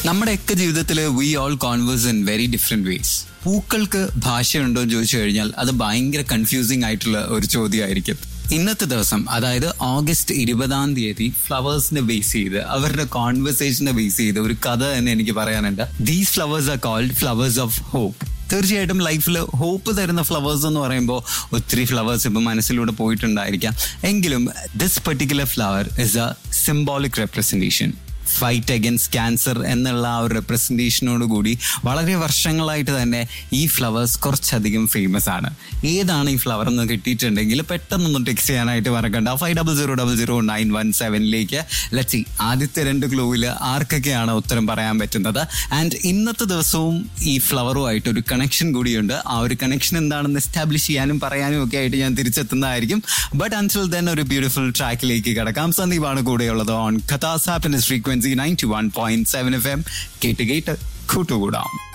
നമ്മുടെയൊക്കെ ജീവിതത്തിൽ we all converse in very different ways പൂക്കൾക്ക് ഭാഷയുണ്ടോ എന്ന് ചോദിച്ചു കഴിഞ്ഞാൽ അത് ഭയങ്കര കൺഫ്യൂസിംഗ് ആയിട്ടുള്ള ഒരു ചോദ്യമായിരിക്കും ഇന്നത്തെ ദിവസം അതായത് ഓഗസ്റ്റ് ഇരുപതാം തീയതി ഫ്ലവേഴ്സിനെ ബേസ് ചെയ്ത് അവരുടെ കോൺവെർസേഷനെ ബേസ് ചെയ്ത് ഒരു കഥ തന്നെ എനിക്ക് പറയാനുണ്ട് these flowers are called flowers of hope തീർച്ചയായിട്ടും ലൈഫിൽ ഹോപ്പ് തരുന്ന ഫ്ലവേഴ്സ് എന്ന് പറയുമ്പോൾ ഒത്തിരി ഫ്ലവേഴ്സ് ഇപ്പം മനസ്സിലൂടെ പോയിട്ടുണ്ടായിരിക്കാം എങ്കിലും this particular flower is a symbolic representation fight against cancer എന്നുള്ള ആ ഒരു റെപ്രസെൻറ്റേഷനോട് കൂടി വളരെ വർഷങ്ങളായിട്ട് തന്നെ ഈ ഫ്ലവേഴ്സ് കുറച്ചധികം ഫേമസ് ആണ് ഏതാണ് ഈ ഫ്ലവർ എന്ന് കിട്ടിയിട്ടുണ്ടെങ്കിൽ പെട്ടെന്നൊന്ന് ടെക്സ്റ്റ് ചെയ്യാനായിട്ട് മറക്കണ്ട five double zero double zero nine one സെവനിലേക്ക് ലച്ചി ആദ്യത്തെ രണ്ട് ക്ലൂവിൽ ആർക്കൊക്കെയാണ് ഉത്തരം പറയാൻ പറ്റുന്നത് ആൻഡ് ഇന്നത്തെ ദിവസവും ഈ ഫ്ലവറുമായിട്ട് ഒരു കണക്ഷൻ കൂടിയുണ്ട് ആ ഒരു കണക്ഷൻ എന്താണെന്ന് എസ്റ്റാബ്ലിഷ് ചെയ്യാനും പറയാനും ഒക്കെ ആയിട്ട് ഞാൻ തിരിച്ചെത്തുന്നതായിരിക്കും ബട്ട് അൻസിൽ തന്നെ ഒരു ബ്യൂട്ടിഫുൾ ട്രാക്കിലേക്ക് കിടക്കാം സന്ദീപാണ് കൂടെയുള്ളത് ഓൺ കഥാസ് happiness frequency ninety one point seven F M കേട്ട് കേട്ട് കൂട്ടുകൂടാം